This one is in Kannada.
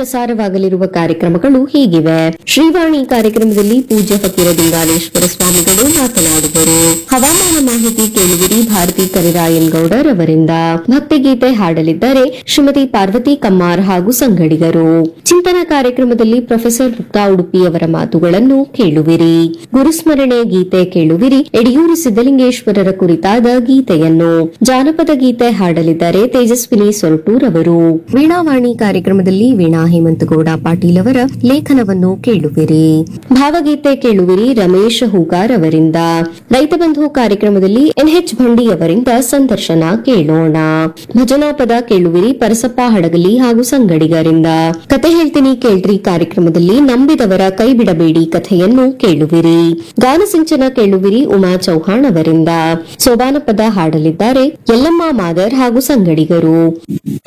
ಪ್ರಸಾರವಾಗಲಿರುವ ಕಾರ್ಯಕ್ರಮಗಳು ಹೀಗಿವೆ ಶ್ರೀವಾಣಿ ಕಾರ್ಯಕ್ರಮದಲ್ಲಿ ಪೂಜ್ಯ ಫಕೀರ ಲಿಂಗಾಲೇಶ್ವರ ಸ್ವಾಮಿಗಳು ಮಾತನಾಡಿದರು ಹವಾಮಾನ ಮಾಹಿತಿ ಕೇಳುವಿರಿ ಭಾರತಿ ಕರಿರಾಯನ್ ಗೌಡರ್ ಅವರಿಂದ ಭಕ್ತಿಗೀತೆ ಹಾಡಲಿದ್ದಾರೆ ಶ್ರೀಮತಿ ಪಾರ್ವತಿ ಕಮ್ಮಾರ್ ಹಾಗೂ ಸಂಗಡಿಗರು ಚಿಂತನ ಕಾರ್ಯಕ್ರಮದಲ್ಲಿ ಪ್ರೊಫೆಸರ್ ಮುಕ್ತಾ ಉಡುಪಿ ಅವರ ಮಾತುಗಳನ್ನು ಕೇಳುವಿರಿ ಗುರುಸ್ಮರಣೆ ಗೀತೆ ಕೇಳುವಿರಿ ಯಡಿಯೂರು ಸಿದ್ದಲಿಂಗೇಶ್ವರರ ಕುರಿತಾದ ಗೀತೆಯನ್ನು ಜಾನಪದ ಗೀತೆ ಹಾಡಲಿದ್ದಾರೆ ತೇಜಸ್ವಿನಿ ಸೊರಟೂರ್ ಅವರು ವೀಣಾವಾಣಿ ಕಾರ್ಯಕ್ರಮದಲ್ಲಿ ವೀಣಾ ಹೇಮಂತಗೌಡ ಪಾಟೀಲ್ ಅವರ ಲೇಖನವನ್ನು ಕೇಳುವಿರಿ ಭಾವಗೀತೆ ಕೇಳುವಿರಿ ರಮೇಶ್ ಹೂಗಾರ್ ಅವರಿಂದ ರೈತ ಬಂಧು ಕಾರ್ಯಕ್ರಮದಲ್ಲಿ ಎನ್ಎಚ್ ಭಂಡಿ ಅವರಿಂದ ಸಂದರ್ಶನ ಕೇಳೋಣ ಭಜನಾ ಪದ ಕೇಳುವಿರಿ ಪರಸಪ್ಪ ಹಡಗಲಿ ಹಾಗೂ ಸಂಗಡಿಗರಿಂದ ಕತೆ ಹೇಳ್ತೀನಿ ಕೇಳ್ರಿ ಕಾರ್ಯಕ್ರಮದಲ್ಲಿ ನಂಬಿದವರ ಕೈ ಬಿಡಬೇಡಿ ಕಥೆಯನ್ನು ಕೇಳುವಿರಿ ಗಾನಸಿಂಚನ ಕೇಳುವಿರಿ ಉಮಾ ಚೌಹಾಣ್ ಅವರಿಂದ ಸೋಬಾನ ಪದ ಹಾಡಲಿದ್ದಾರೆ ಯಲ್ಲಮ್ಮ ಮಾದರ್ ಹಾಗೂ ಸಂಗಡಿಗರು